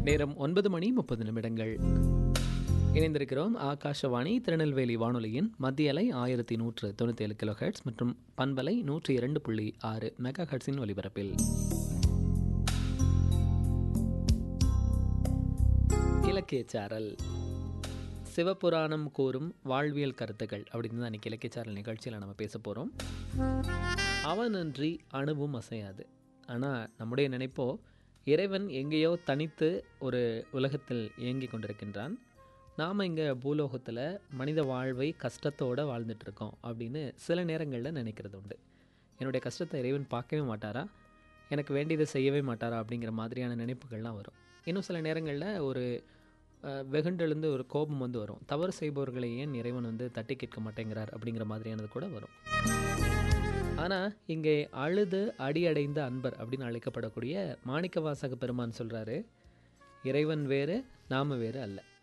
நேரம் ஒன்பது மணி முப்பது நிமிடங்கள் இணைந்திருக்கிறோம் ஆகாஷவாணி திருநெல்வேலி வானொலியின் மத்திய அலை ஆயிரத்தி நூற்று தொண்ணூற்றி ஏழு கிலோ ஹெர்ட்ஸ் மற்றும் பண்பலை நூற்றி இரண்டு புள்ளி ஆறு மெகா ஹெர்ட்ஸின் ஒலிபரப்பில் இலக்கிய சாரல் சிவபுராணம் கூறும் வாழ்வியல் கருத்துக்கள் அப்படின்னு தான் அன்றைக்கி இலக்கிய சாரல் நிகழ்ச்சியில் நம்ம பேச போகிறோம் அவனன்றி அணுவும் அசையாது ஆனால் நம்முடைய நினைப்போ இறைவன் எங்கேயோ தனித்து ஒரு உலகத்தில் இயங்கி கொண்டிருக்கின்றான் நாம் இங்கே பூலோகத்தில் மனித வாழ்வை கஷ்டத்தோடு வாழ்ந்துட்டுருக்கோம் அப்படின்னு சில நேரங்களில் நினைக்கிறது உண்டு என்னுடைய கஷ்டத்தை இறைவன் பார்க்கவே மாட்டாரா எனக்கு வேண்டியதை செய்யவே மாட்டாரா அப்படிங்கிற மாதிரியான நினைப்புகள்லாம் வரும் இன்னும் சில நேரங்களில் ஒரு அஹ், வெகுண்டெழுந்து ஒரு கோபம் வந்து வரும் தவறு செய்பவர்களை ஏன் இறைவன் வந்து தட்டி கேட்க மாட்டேங்கிறார் அப்படிங்கிற மாதிரியானது கூட வரும் ஆனால் இங்கே அழுது அடியடைந்த அன்பர் அப்படின்னு அழைக்கப்படக்கூடிய மாணிக்கவாசக பெருமான் சொல்கிறாரு இறைவன் வேறு நாம வேறு அல்ல